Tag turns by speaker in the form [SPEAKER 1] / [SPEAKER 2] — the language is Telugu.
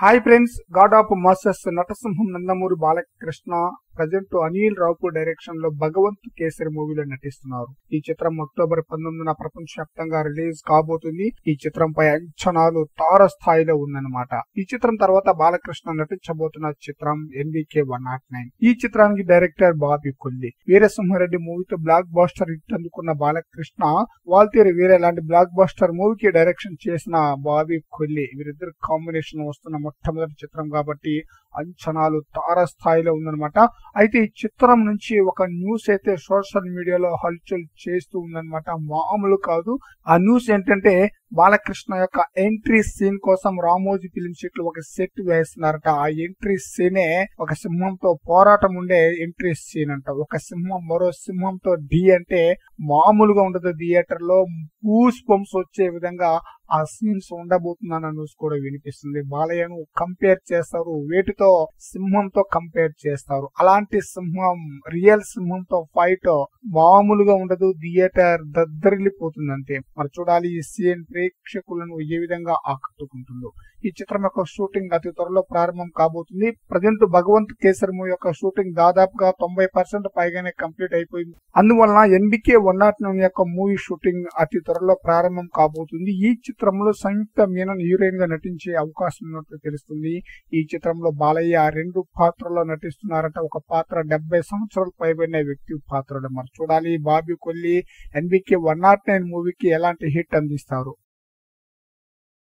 [SPEAKER 1] hi friends god of masters నటసింహం నందమూరి బాలకృష్ణ ప్రజెంట్ అనిల్ రావుపూర్ డైరెక్షన్ లో భగవంత్ కేసరి మూవీలో నటిస్తున్నారు ఈ చిత్రం అక్టోబర్ పంతొమ్మిదిన ప్రపంచవ్యాప్తంగా రిలీజ్ కాబోతుంది ఈ చిత్రంపై అంచనాలు తార స్థాయిలో ఉందన్నమాట ఈ చిత్రం తర్వాత బాలకృష్ణ నటించబోతున్న చిత్రం ఎన్బికే వన్ నాట్ నైన్ ఈ చిత్రానికి డైరెక్టర్ బాబీ కొల్లి వీరసింహారెడ్డి మూవీతో బ్లాక్ బాస్టర్ హిట్ అందుకున్న బాలకృష్ణ వాల్తేరి వీరే లాంటి బ్లాక్ బాస్టర్ మూవీకి డైరెక్షన్ చేసిన బాబీ కొల్లి వీరిద్దరు కాంబినేషన్ వస్తున్న మొట్టమొదటి చిత్రం కాబట్టి అంచనాలు తార స్థాయిలో ఉందన్నమాట అయితే ఈ చిత్రం నుంచి ఒక న్యూస్ అయితే సోషల్ మీడియాలో హల్చల్ చేస్తూ ఉందన్నమాట మామూలు కాదు ఆ న్యూస్ ఏంటంటే బాలకృష్ణ యొక్క ఎంట్రీ సీన్ కోసం రామోజీ ఫిలిం సిట్ లో ఒక సెట్ వేస్తున్నారట ఆ ఎంట్రీ సీనే ఒక సింహంతో పోరాటం ఉండే ఎంట్రీ సీన్ అంట ఒక సింహం మరో సింహంతో డి అంటే మామూలుగా ఉండదు థియేటర్ లో గూస్ పంప్స్ వచ్చే విధంగా ఆ సీన్స్ ఉండబోతుందన్న న్యూస్ కూడా వినిపిస్తుంది బాలయ్యను కంపేర్ చేస్తారు వేటితో సింహంతో కంపేర్ చేస్తారు అలాంటి సింహం రియల్ సింహంతో ఫైట్ మామూలుగా ఉండదు థియేటర్ దద్దరిల్లిపోతుంది అంతే మరి చూడాలి ఈ సీన్ ప్రేక్షకులను ఏ విధంగా ఆకట్టుకుంటుందో ఈ చిత్రం యొక్క షూటింగ్ అతి త్వరలో ప్రారంభం కాబోతుంది ప్రజెంట్ భగవంత్ కేసరి మూవీ యొక్క షూటింగ్ దాదాపుగా తొంభై పర్సెంట్ పైగానే కంప్లీట్ అయిపోయింది అందువలన ఎన్బికే వన్ నాట్ నైన్ యొక్క మూవీ షూటింగ్ అతి త్వరలో ప్రారంభం కాబోతుంది ఈ చిత్రంలో సంయుక్త మీనన్ హీరోయిన్ గా నటించే అవకాశం ఉన్నట్లు తెలుస్తుంది ఈ చిత్రంలో బాలయ్య రెండు పాత్రల్లో నటిస్తున్నారట ఒక పాత్ర డెబ్బై సంవత్సరాలు పైబడిన వ్యక్తి పాత్రలు మరి చూడాలి Bobby Kolli NBK one naught nine మూవీకి ఎలాంటి హిట్ అందిస్తారు